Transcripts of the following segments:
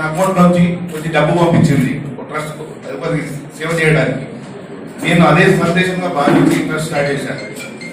తన అకౌంట్ నుంచి కొంచెం డబ్బు పంపించింది ఒక ట్రస్ట్ తిరుపతి సేవ చేయడానికి నేను అదే సందేశంగా భావించి ఈ ట్రస్ట్ స్టార్ట్ చేశాను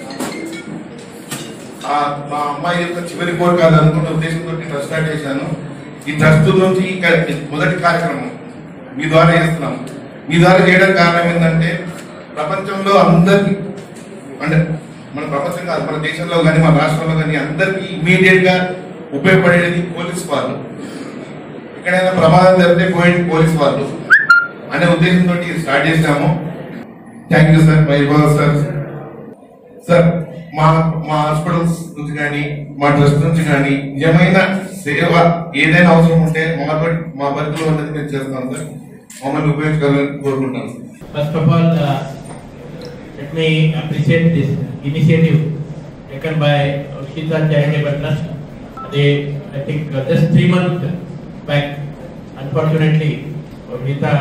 ఆ మా అమ్మాయి యొక్క చివరి కోరిక అది అనుకున్న ఉద్దేశంతో ఈ ట్రస్ట్ స్టార్ట్ చేశాను ఈ ట్రస్ట్ నుంచి ఇంకా మొదటి కార్యక్రమం మీ ద్వారా చేస్తున్నాం మీ ద్వారా చేయడానికి కారణం ఏంటంటే ప్రపంచంలో అందరికి అంటే మన ప్రపంచం కాదు మన దేశంలో కానీ మన రాష్ట్రంలో కానీ అందరికీ ఇమీడియట్ గా ఉపయోగపడేది పోలీస్ వాళ్ళు ఎక్కడైనా ప్రమాదం జరిగితే పోయేది పోలీస్ వాళ్ళు అనే ఉద్దేశంతో ఇది స్టార్ట్ చేసినాము thank you sir Mahibabu sir sir మా మా హాస్పిటల్స్ నుంచి కానీ మా ట్రస్ట్ నుంచి కానీ నిజమైన సేవ ఏదైనా అవసరం ఉంటే మాతో మా పరిధిలో ఉన్నది మేము చేస్తాం సార్ మమ్మల్ని ఉపయోగించుకోవాలని కోరుకుంటాను sir First of all, uh, let me appreciate this initiative taken by Shita Charitable Trust. They, I think, uh, just three months back, unfortunately, Rita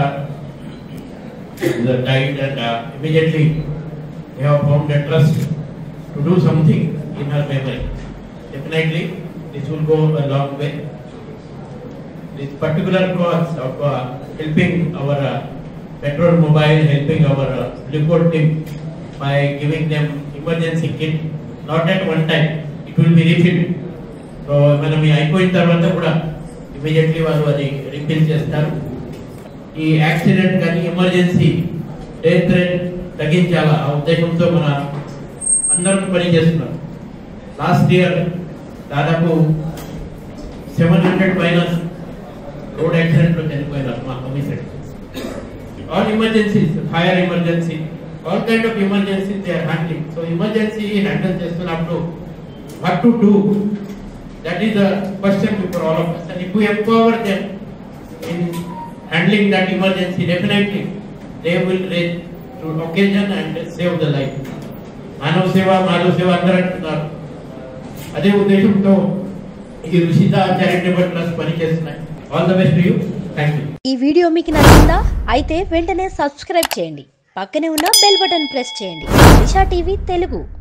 died and uh, immediately they have formed a trust to do something in her memory. Definitely, this will go a long way. This particular cause of uh, helping our uh, petrol mobile, helping our uh, Liquid team by giving them emergency kit, not at one time, it will be refilled. So మనం ఈ అయిపోయిన తర్వాత కూడా immediately వాళ్ళు అది refill చేస్తారు ఈ accident కానీ ఎమర్జెన్సీ డెత్ రేట్ తగ్గించాలా ఆ ఉద్దేశంతో మన అందరం పని చేస్తున్నాం లాస్ట్ ఇయర్ దాదాపు సెవెన్ హండ్రెడ్ పైన రోడ్ యాక్సిడెంట్లో చనిపోయినారు మా commission all emergencies fire emergency all kind of emergency they are handling so emergency handle చేస్తున్నప్పుడు what to do that is the question before all of us and if we empower them in handling that emergency definitely they will reach to occasion and save the life మానవ సేవ మానవ సేవ అందరూ అంటున్నారు అదే ఉద్దేశంతో ఈ రుషిత చారిటబుల్ ట్రస్ట్ పనిచేస్తున్నాయి all the best you thank you ఈ వీడియో మీకు నచ్చిందా అయితే వెంటనే సబ్స్క్రైబ్ చేయండి పక్కనే ఉన్న బెల్ బటన్ ప్రెస్ చేయండి దిశా టీవీ తెలుగు